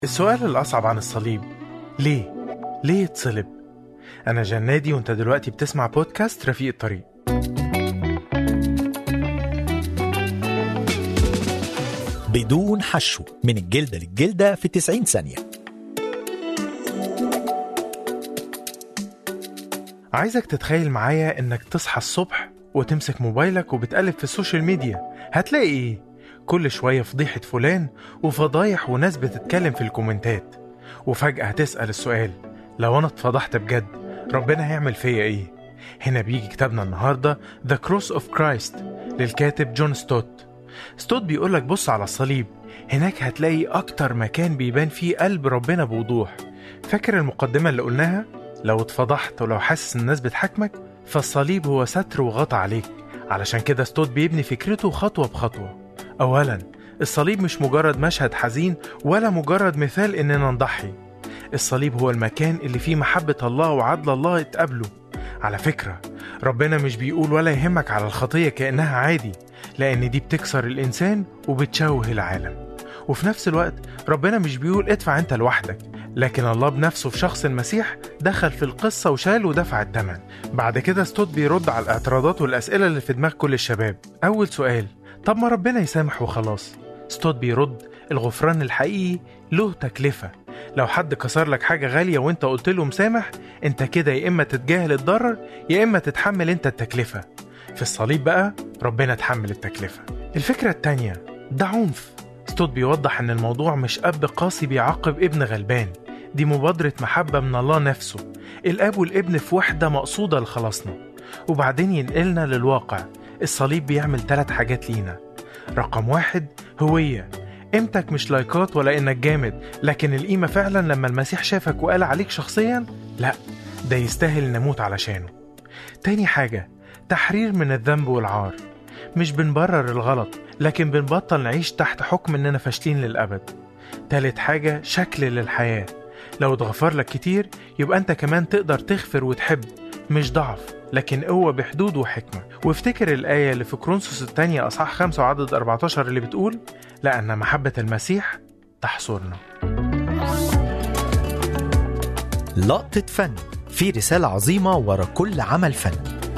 السؤال الأصعب عن الصليب ليه؟ ليه يتصلب؟ أنا جنادي وأنت دلوقتي بتسمع بودكاست رفيق الطريق بدون حشو من الجلدة للجلدة في 90 ثانية عايزك تتخيل معايا إنك تصحى الصبح وتمسك موبايلك وبتقلب في السوشيال ميديا هتلاقي إيه؟ كل شوية فضيحة فلان وفضايح وناس بتتكلم في الكومنتات وفجأة هتسأل السؤال لو أنا اتفضحت بجد ربنا هيعمل فيا إيه؟ هنا بيجي كتابنا النهاردة The Cross of Christ للكاتب جون ستوت ستوت بيقولك بص على الصليب هناك هتلاقي أكتر مكان بيبان فيه قلب ربنا بوضوح فاكر المقدمة اللي قلناها؟ لو اتفضحت ولو حاسس إن الناس بتحاكمك فالصليب هو ستر وغطى عليك علشان كده ستوت بيبني فكرته خطوة بخطوة أولا الصليب مش مجرد مشهد حزين ولا مجرد مثال إننا نضحي الصليب هو المكان اللي فيه محبة الله وعدل الله اتقابلوا على فكرة ربنا مش بيقول ولا يهمك على الخطية كأنها عادي لأن دي بتكسر الإنسان وبتشوه العالم وفي نفس الوقت ربنا مش بيقول ادفع انت لوحدك لكن الله بنفسه في شخص المسيح دخل في القصة وشال ودفع الثمن بعد كده ستوت بيرد على الاعتراضات والأسئلة اللي في دماغ كل الشباب أول سؤال طب ما ربنا يسامح وخلاص ستوت بيرد الغفران الحقيقي له تكلفة لو حد كسر لك حاجة غالية وانت قلت له مسامح انت كده يا اما تتجاهل الضرر يا اما تتحمل انت التكلفة في الصليب بقى ربنا تحمل التكلفة الفكرة التانية ده عنف ستوت بيوضح ان الموضوع مش اب قاسي بيعاقب ابن غلبان دي مبادرة محبة من الله نفسه الاب والابن في وحدة مقصودة لخلاصنا وبعدين ينقلنا للواقع الصليب بيعمل ثلاث حاجات لينا رقم واحد هوية قيمتك مش لايكات ولا انك جامد لكن القيمة فعلا لما المسيح شافك وقال عليك شخصيا لا ده يستاهل نموت علشانه تاني حاجة تحرير من الذنب والعار مش بنبرر الغلط لكن بنبطل نعيش تحت حكم اننا فاشلين للأبد تالت حاجة شكل للحياة لو اتغفر لك كتير يبقى انت كمان تقدر تغفر وتحب مش ضعف لكن قوة بحدود وحكمة وافتكر الآية اللي في كرونسوس الثانية أصحاح 5 وعدد 14 اللي بتقول لأن محبة المسيح تحصرنا لقطة فن في رسالة عظيمة ورا كل عمل فن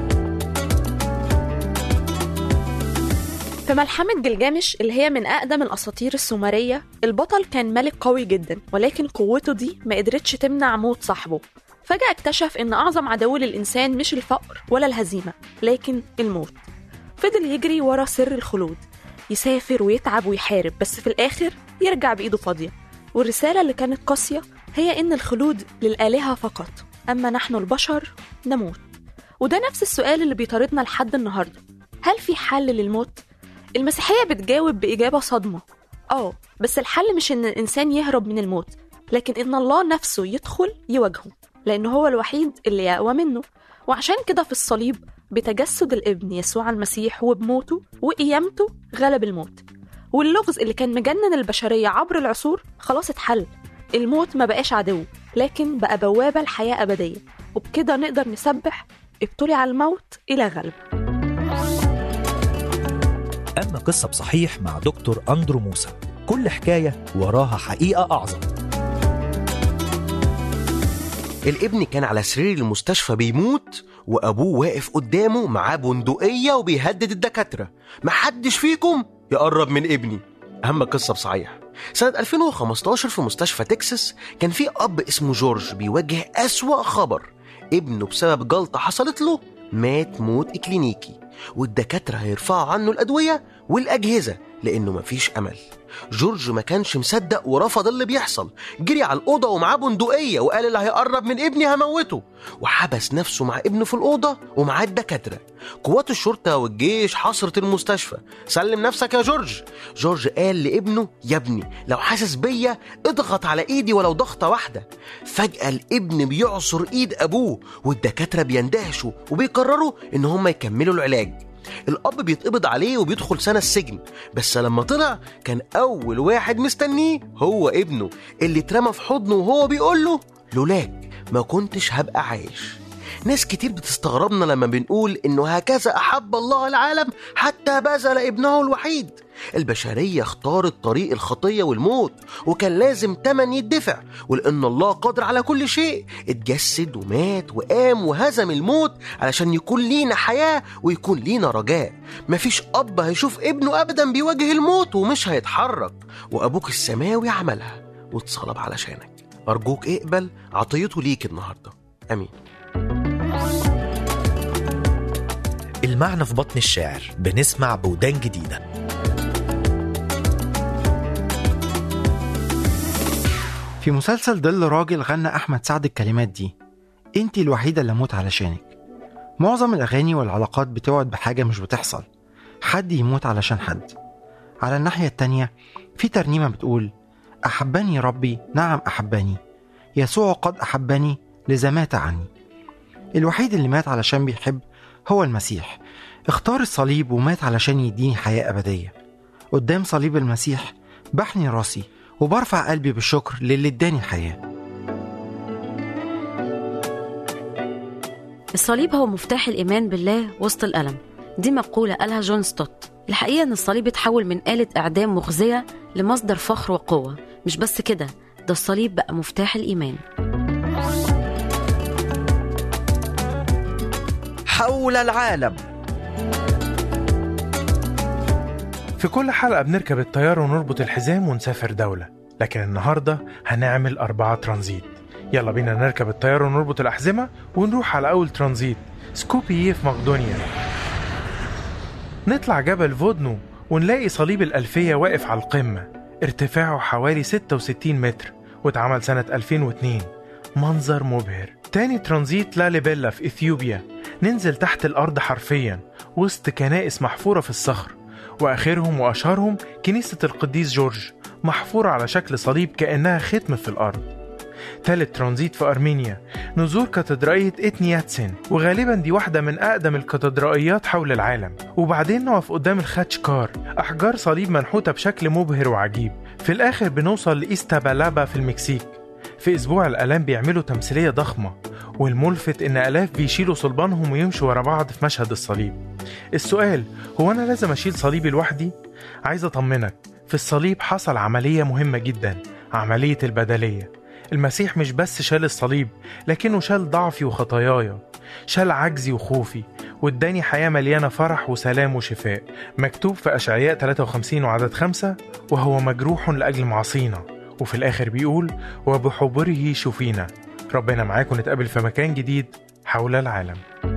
في ملحمة جلجامش اللي هي من أقدم الأساطير السومرية البطل كان ملك قوي جدا ولكن قوته دي ما قدرتش تمنع موت صاحبه فجأة اكتشف إن أعظم عدو للإنسان مش الفقر ولا الهزيمة لكن الموت فضل يجري ورا سر الخلود يسافر ويتعب ويحارب بس في الآخر يرجع بإيده فاضية والرسالة اللي كانت قاسية هي إن الخلود للآلهة فقط أما نحن البشر نموت وده نفس السؤال اللي بيطاردنا لحد النهاردة هل في حل للموت؟ المسيحية بتجاوب بإجابة صدمة آه بس الحل مش إن الإنسان يهرب من الموت لكن إن الله نفسه يدخل يواجهه لأن هو الوحيد اللي يقوى منه وعشان كده في الصليب بتجسد الابن يسوع المسيح وبموته وقيامته غلب الموت واللغز اللي كان مجنن البشرية عبر العصور خلاص اتحل الموت ما بقاش عدو لكن بقى بوابة لحياة أبدية وبكده نقدر نسبح ابتلع الموت إلى غلب أما قصة بصحيح مع دكتور أندرو موسى كل حكاية وراها حقيقة أعظم الابن كان على سرير المستشفى بيموت وابوه واقف قدامه معاه بندقيه وبيهدد الدكاتره محدش فيكم يقرب من ابني اهم قصه بصحيح سنة 2015 في مستشفى تكساس كان في أب اسمه جورج بيواجه أسوأ خبر ابنه بسبب جلطة حصلت له مات موت إكلينيكي والدكاترة هيرفعوا عنه الأدوية والأجهزة لأنه مفيش أمل جورج ما كانش مصدق ورفض اللي بيحصل جري على الأوضة ومعاه بندقية وقال اللي هيقرب من ابني هموته وحبس نفسه مع ابنه في الأوضة ومعاه الدكاترة قوات الشرطة والجيش حصرت المستشفى سلم نفسك يا جورج جورج قال لابنه يا ابني لو حاسس بيا اضغط على ايدي ولو ضغطة واحدة فجأة الابن بيعصر ايد ابوه والدكاترة بيندهشوا وبيقرروا ان هم يكملوا العلاج الأب بيتقبض عليه وبيدخل سنة السجن بس لما طلع كان أول واحد مستنيه هو ابنه اللي اترمى في حضنه وهو بيقول له لولاك ما كنتش هبقى عايش ناس كتير بتستغربنا لما بنقول إنه هكذا أحب الله العالم حتى بذل ابنه الوحيد البشرية اختارت طريق الخطية والموت وكان لازم تمن يدفع ولأن الله قادر على كل شيء اتجسد ومات وقام وهزم الموت علشان يكون لينا حياة ويكون لينا رجاء مفيش أب هيشوف ابنه أبدا بيواجه الموت ومش هيتحرك وأبوك السماوي عملها واتصلب علشانك أرجوك اقبل عطيته ليك النهاردة أمين المعنى في بطن الشاعر بنسمع بودان جديدة في مسلسل ظل راجل غنى أحمد سعد الكلمات دي انتي الوحيدة اللي أموت علشانك معظم الأغاني والعلاقات بتوعد بحاجة مش بتحصل حد يموت علشان حد على الناحية التانية في ترنيمة بتقول أحبني ربي نعم أحبني يسوع قد أحبني لذا مات عني الوحيد اللي مات علشان بيحب هو المسيح اختار الصليب ومات علشان يديني حياة أبدية قدام صليب المسيح بحني راسي وبرفع قلبي بالشكر للي اداني حياة الصليب هو مفتاح الإيمان بالله وسط الألم دي مقولة قالها جون ستوت الحقيقة إن الصليب اتحول من آلة إعدام مخزية لمصدر فخر وقوة مش بس كده ده الصليب بقى مفتاح الإيمان حول العالم في كل حلقة بنركب الطيارة ونربط الحزام ونسافر دولة لكن النهاردة هنعمل أربعة ترانزيت يلا بينا نركب الطيارة ونربط الأحزمة ونروح على أول ترانزيت سكوبييه في مقدونيا نطلع جبل فودنو ونلاقي صليب الألفية واقف على القمة ارتفاعه حوالي 66 متر واتعمل سنة 2002 منظر مبهر تاني ترانزيت لاليبيلا في إثيوبيا ننزل تحت الأرض حرفيا وسط كنائس محفورة في الصخر وآخرهم وأشهرهم كنيسة القديس جورج محفورة على شكل صليب كأنها ختم في الأرض تالت ترانزيت في أرمينيا نزور كاتدرائية إتنياتسن وغالبا دي واحدة من أقدم الكاتدرائيات حول العالم وبعدين نقف قدام الخاتشكار أحجار صليب منحوتة بشكل مبهر وعجيب في الآخر بنوصل لإيستابالابا في المكسيك في أسبوع الآلام بيعملوا تمثيلية ضخمة والملفت إن آلاف بيشيلوا صلبانهم ويمشوا ورا بعض في مشهد الصليب السؤال هو أنا لازم أشيل صليبي لوحدي؟ عايز أطمنك في الصليب حصل عملية مهمة جدا عملية البدلية المسيح مش بس شال الصليب لكنه شال ضعفي وخطاياي شال عجزي وخوفي واداني حياة مليانة فرح وسلام وشفاء مكتوب في أشعياء 53 وعدد 5 وهو مجروح لأجل معصينا وفي الآخر بيقول وبحبره شفينا ربنا معاكم نتقابل في مكان جديد حول العالم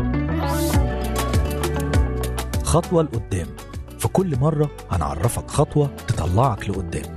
خطوة لقدام في كل مرة هنعرفك خطوة تطلعك لقدام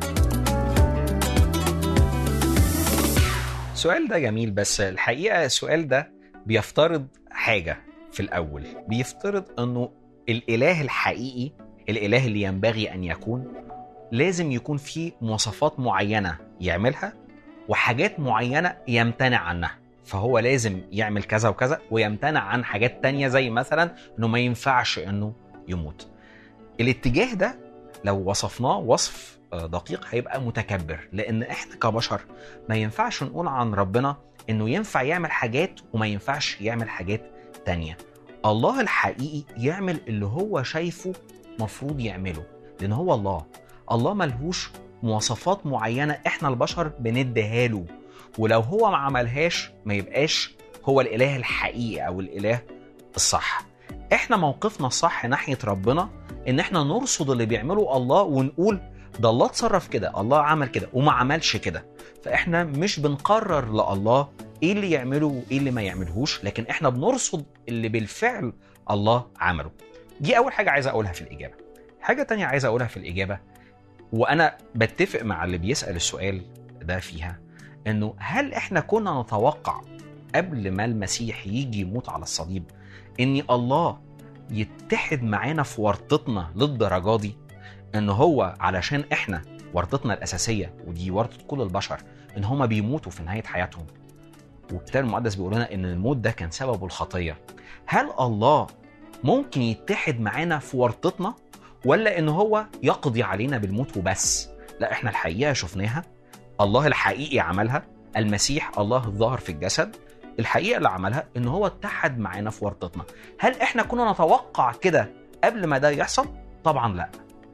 السؤال ده جميل بس الحقيقه السؤال ده بيفترض حاجه في الاول بيفترض انه الاله الحقيقي الاله اللي ينبغي ان يكون لازم يكون فيه مواصفات معينه يعملها وحاجات معينه يمتنع عنها فهو لازم يعمل كذا وكذا ويمتنع عن حاجات تانية زي مثلا انه ما ينفعش انه يموت الاتجاه ده لو وصفناه وصف آه، دقيق هيبقى متكبر لان احنا كبشر ما ينفعش نقول عن ربنا انه ينفع يعمل حاجات وما ينفعش يعمل حاجات تانية الله الحقيقي يعمل اللي هو شايفه مفروض يعمله لان هو الله الله ملهوش مواصفات معينة احنا البشر بنديها له ولو هو ما عملهاش ما يبقاش هو الاله الحقيقي او الاله الصح احنا موقفنا الصح ناحية ربنا ان احنا نرصد اللي بيعمله الله ونقول ده الله اتصرف كده الله عمل كده وما عملش كده فاحنا مش بنقرر لله ايه اللي يعمله وايه اللي ما يعملهوش لكن احنا بنرصد اللي بالفعل الله عمله دي اول حاجه عايز اقولها في الاجابه حاجه تانية عايز اقولها في الاجابه وانا بتفق مع اللي بيسال السؤال ده فيها انه هل احنا كنا نتوقع قبل ما المسيح يجي يموت على الصليب ان الله يتحد معانا في ورطتنا للدرجه دي ان هو علشان احنا ورطتنا الاساسيه ودي ورطه كل البشر ان هما بيموتوا في نهايه حياتهم والكتاب المقدس بيقول لنا ان الموت ده كان سببه الخطيه هل الله ممكن يتحد معانا في ورطتنا ولا ان هو يقضي علينا بالموت وبس لا احنا الحقيقه شفناها الله الحقيقي عملها المسيح الله الظاهر في الجسد الحقيقه اللي عملها ان هو اتحد معانا في ورطتنا هل احنا كنا نتوقع كده قبل ما ده يحصل طبعا لا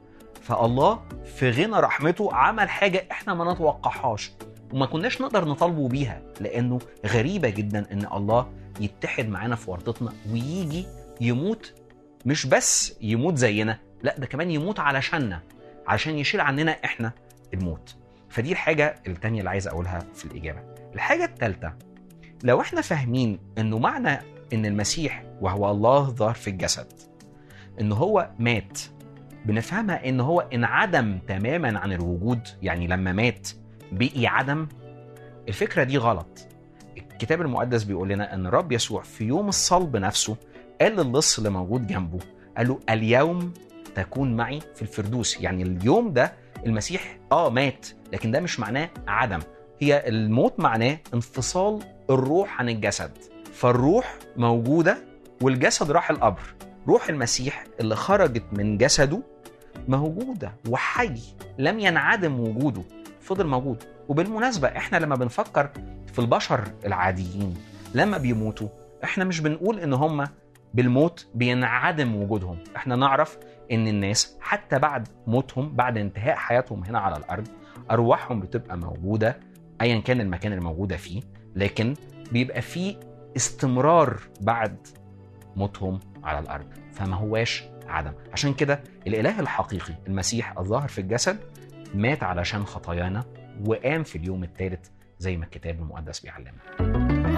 فالله في غنى رحمته عمل حاجه احنا ما نتوقعهاش وما كناش نقدر نطالبه بيها لانه غريبه جدا ان الله يتحد معانا في ورطتنا ويجي يموت مش بس يموت زينا لا ده كمان يموت علشاننا علشان يشيل عننا احنا الموت فدي الحاجه التانية اللي عايز اقولها في الاجابه الحاجه الثالثه لو احنا فاهمين انه معنى ان المسيح وهو الله ظهر في الجسد ان هو مات بنفهمها ان هو انعدم تماما عن الوجود يعني لما مات بقي عدم الفكره دي غلط الكتاب المقدس بيقول لنا ان الرب يسوع في يوم الصلب نفسه قال للص اللي موجود جنبه قال له اليوم تكون معي في الفردوس يعني اليوم ده المسيح اه مات لكن ده مش معناه عدم هي الموت معناه انفصال الروح عن الجسد فالروح موجوده والجسد راح القبر روح المسيح اللي خرجت من جسده موجوده وحي لم ينعدم وجوده فضل موجود وبالمناسبه احنا لما بنفكر في البشر العاديين لما بيموتوا احنا مش بنقول ان هم بالموت بينعدم وجودهم احنا نعرف ان الناس حتى بعد موتهم بعد انتهاء حياتهم هنا على الارض ارواحهم بتبقى موجوده ايا كان المكان اللي موجوده فيه لكن بيبقى فيه استمرار بعد موتهم على الارض فما هواش عدم عشان كده الاله الحقيقي المسيح الظاهر في الجسد مات علشان خطايانا وقام في اليوم الثالث زي ما الكتاب المقدس بيعلمنا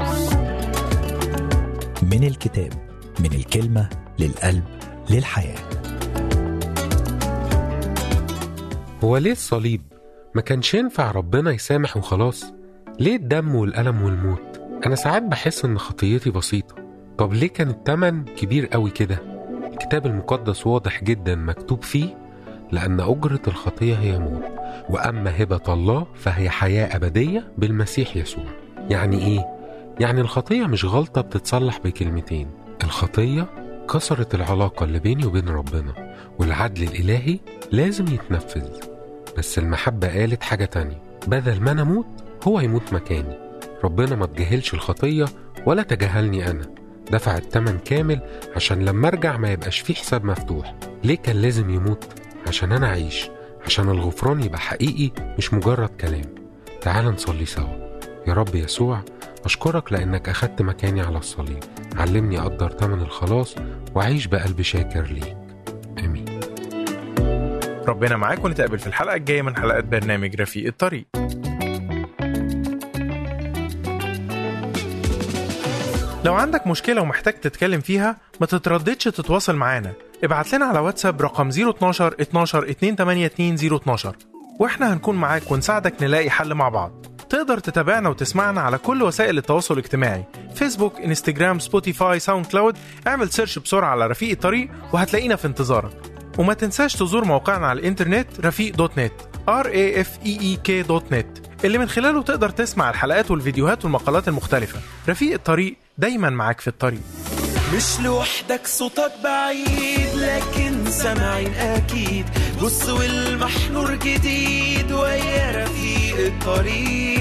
من الكتاب من الكلمة للقلب للحياة هو ليه الصليب؟ ما كانش ينفع ربنا يسامح وخلاص؟ ليه الدم والألم والموت؟ أنا ساعات بحس إن خطيتي بسيطة طب ليه كان التمن كبير قوي كده؟ الكتاب المقدس واضح جدا مكتوب فيه لأن أجرة الخطية هي موت وأما هبة الله فهي حياة أبدية بالمسيح يسوع يعني إيه؟ يعني الخطية مش غلطة بتتصلح بكلمتين الخطية كسرت العلاقة اللي بيني وبين ربنا والعدل الإلهي لازم يتنفذ بس المحبة قالت حاجة تانية بدل ما أنا أموت هو يموت مكاني ربنا ما تجاهلش الخطية ولا تجاهلني أنا دفع التمن كامل عشان لما أرجع ما يبقاش فيه حساب مفتوح ليه كان لازم يموت؟ عشان أنا أعيش عشان الغفران يبقى حقيقي مش مجرد كلام تعال نصلي سوا يا رب يسوع أشكرك لأنك أخدت مكاني على الصليب علمني أقدر تمن الخلاص وأعيش بقلب شاكر ليك آمين ربنا معاك ونتقابل في الحلقة الجاية من حلقات برنامج رفيق الطريق لو عندك مشكلة ومحتاج تتكلم فيها ما تترددش تتواصل معانا ابعت لنا على واتساب رقم 012 12 282 012 واحنا هنكون معاك ونساعدك نلاقي حل مع بعض تقدر تتابعنا وتسمعنا على كل وسائل التواصل الاجتماعي فيسبوك انستجرام سبوتيفاي ساوند كلاود اعمل سيرش بسرعة على رفيق الطريق وهتلاقينا في انتظارك وما تنساش تزور موقعنا على الانترنت رفيق دوت نت r a f e e k دوت نت اللي من خلاله تقدر تسمع الحلقات والفيديوهات والمقالات المختلفة رفيق الطريق دايما معاك في الطريق مش لوحدك صوتك بعيد لكن سامعين اكيد بص والمحنور جديد ويا رفيق الطريق